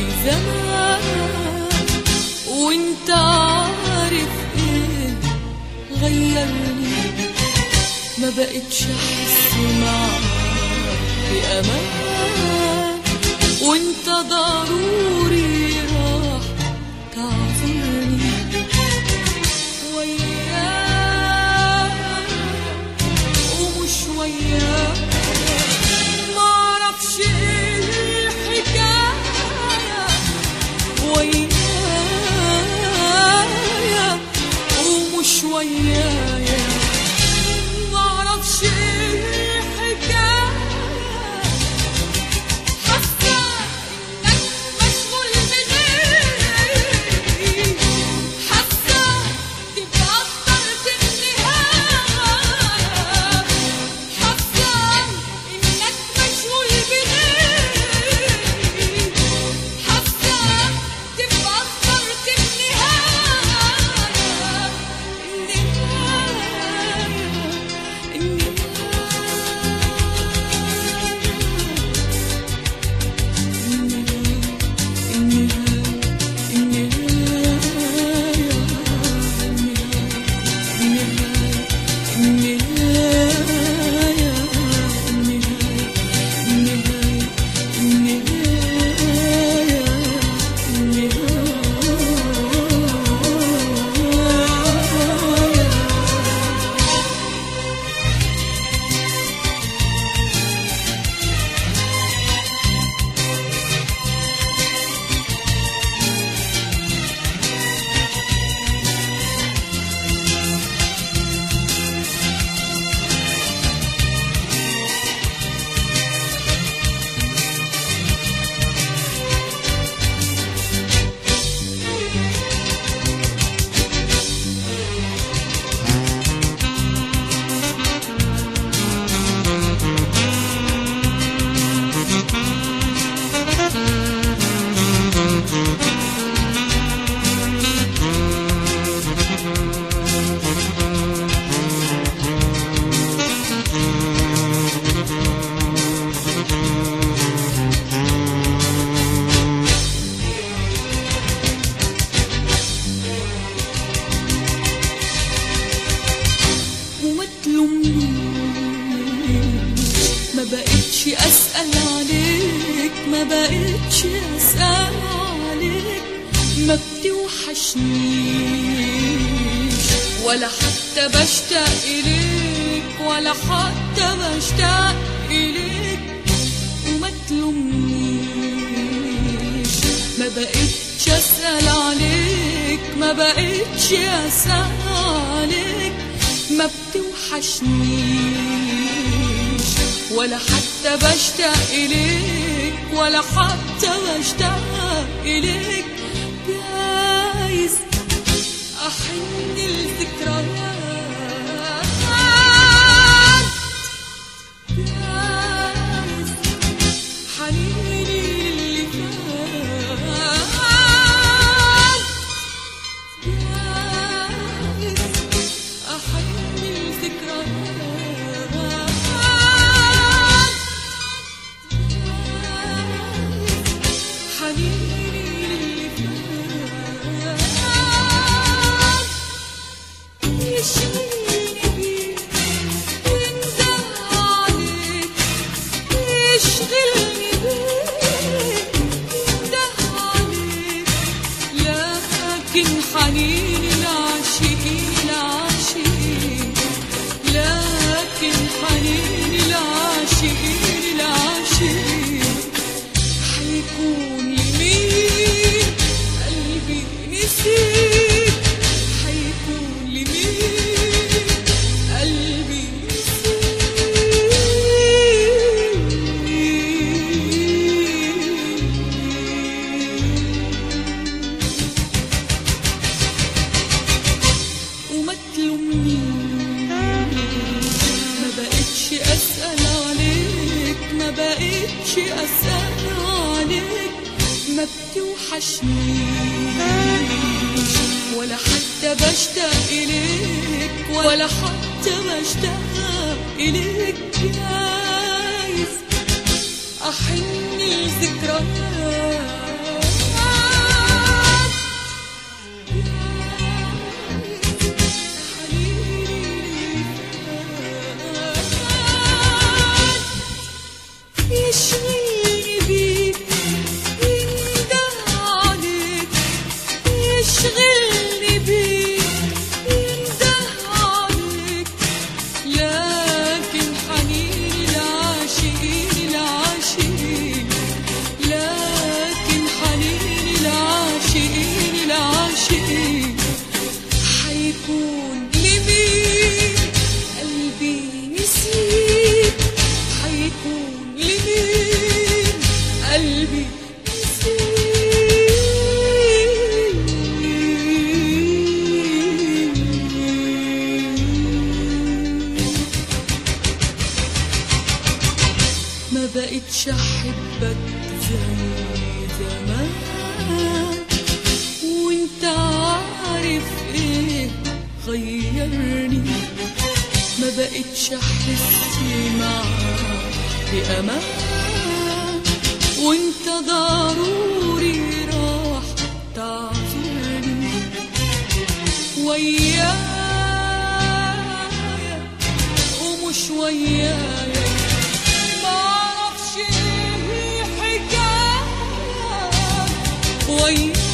زمان وانت عارف ايه غيرني ما بقتش احس معاك بامان وانت ضروري راح تعذرني وياك ومش وياك معرفش ايه الحكاية ويايا ومش ويايا معرفش ايه الحكاية حاسة انك مشغول بغيري حاسة تبقى اخترت النهاية حاسة انك مشغول بغيري حاسة تبقى اخترت النهاية النهاية وما تلومنيش ما بقتش اسال عليك ما بقتش اسال عليك ما بتوحشنيش ولا حتى بشتاق اليك ولا حتى بشتاق اليك وما تلومنيش ما بقتش اسال عليك ما بقتش اسال عليك ما بتوحشنيش ولا حتى بشتاق إليك ولا حتى بشتاق إليك جايز أحن الذكريات جايز حنيني للي فات جايز أحن الذكريات حنيني للي فات يشغلني بيك وينده عليك يشغلني بيك وينده عليك لكن حنيني العاشقين العاشقين لكن حنيني العاشقين العاشقين حيكون لمين قلبي نسيك حيكون لمين قلبي نسيك وما تلومنيش ما بقتش اسال عليك ما بقتش اسال عليك ما بتوحشنيش ولا حتى بشتاق اليك ولا حتى بشتاق اليك جايز احن الذكريات بقتش احبك زي زمان وانت عارف ايه غيرني ما بقتش احس معاك بامان وانت ضروري راح تعذرني ويايا ومش ويايا معرفش ايه الحكاية ويايا